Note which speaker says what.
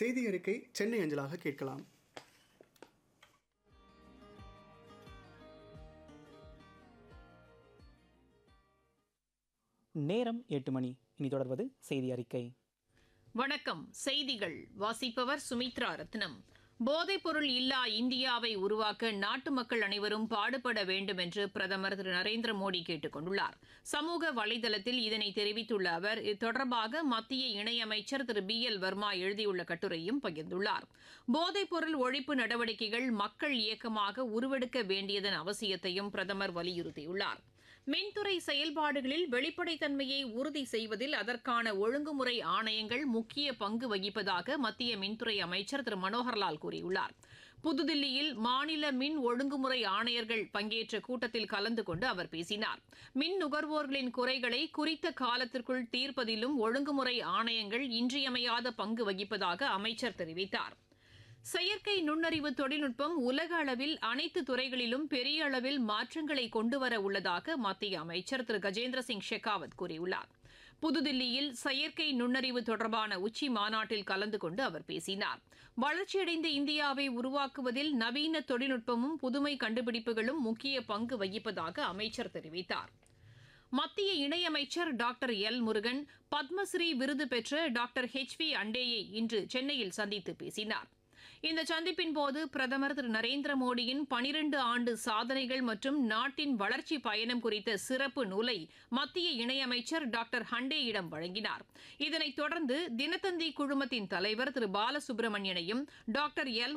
Speaker 1: செய்தி அறிக்கை சென்னை அஞ்சலாக கேட்கலாம்
Speaker 2: நேரம் எட்டு மணி இனி தொடர்வது செய்தி அறிக்கை
Speaker 3: வணக்கம் செய்திகள் வாசிப்பவர் சுமித்ரா ரத்னம் போதைப்பொருள் இல்லா இந்தியாவை உருவாக்க நாட்டு மக்கள் அனைவரும் பாடுபட வேண்டும் என்று பிரதமர் திரு நரேந்திர மோடி கேட்டுக் கொண்டுள்ளார் சமூக வலைதளத்தில் இதனை தெரிவித்துள்ள அவர் இது தொடர்பாக மத்திய இணையமைச்சர் திரு பி எல் வர்மா எழுதியுள்ள கட்டுரையும் பகிர்ந்துள்ளார் போதைப்பொருள் ஒழிப்பு நடவடிக்கைகள் மக்கள் இயக்கமாக உருவெடுக்க வேண்டியதன் அவசியத்தையும் பிரதமர் வலியுறுத்தியுள்ளார் மின்துறை செயல்பாடுகளில் வெளிப்படைத்தன்மையை உறுதி செய்வதில் அதற்கான ஒழுங்குமுறை ஆணையங்கள் முக்கிய பங்கு வகிப்பதாக மத்திய மின்துறை அமைச்சர் திரு மனோகர்லால் கூறியுள்ளார் புதுதில்லியில் மாநில மின் ஒழுங்குமுறை ஆணையர்கள் பங்கேற்ற கூட்டத்தில் கலந்து கொண்டு அவர் பேசினார் மின் நுகர்வோர்களின் குறைகளை குறித்த காலத்திற்குள் தீர்ப்பதிலும் ஒழுங்குமுறை ஆணையங்கள் இன்றியமையாத பங்கு வகிப்பதாக அமைச்சர் தெரிவித்தார் செயற்கை நுண்ணறிவு தொழில்நுட்பம் உலக அளவில் அனைத்து துறைகளிலும் பெரிய அளவில் மாற்றங்களை கொண்டுவர உள்ளதாக மத்திய அமைச்சர் திரு கஜேந்திர சிங் ஷெகாவத் கூறியுள்ளார் புதுதில்லியில் செயற்கை நுண்ணறிவு தொடர்பான உச்சி மாநாட்டில் கலந்து கொண்டு அவர் பேசினார் வளர்ச்சியடைந்த இந்தியாவை உருவாக்குவதில் நவீன தொழில்நுட்பமும் புதுமை கண்டுபிடிப்புகளும் முக்கிய பங்கு வகிப்பதாக அமைச்சர் தெரிவித்தார் மத்திய இணையமைச்சர் டாக்டர் எல் முருகன் பத்மஸ்ரீ விருது பெற்ற டாக்டர் ஹெச் வி அண்டேயை இன்று சென்னையில் சந்தித்து பேசினார் இந்த சந்திப்பின் போது பிரதமர் திரு நரேந்திர மோடியின் பனிரண்டு ஆண்டு சாதனைகள் மற்றும் நாட்டின் வளர்ச்சி பயணம் குறித்த சிறப்பு நூலை மத்திய இணையமைச்சர் டாக்டர் ஹண்டேயிடம் வழங்கினார் இதனைத் தொடர்ந்து தினத்தந்தி குழுமத்தின் தலைவர் திரு பாலசுப்ரமணியனையும் டாக்டர் எல்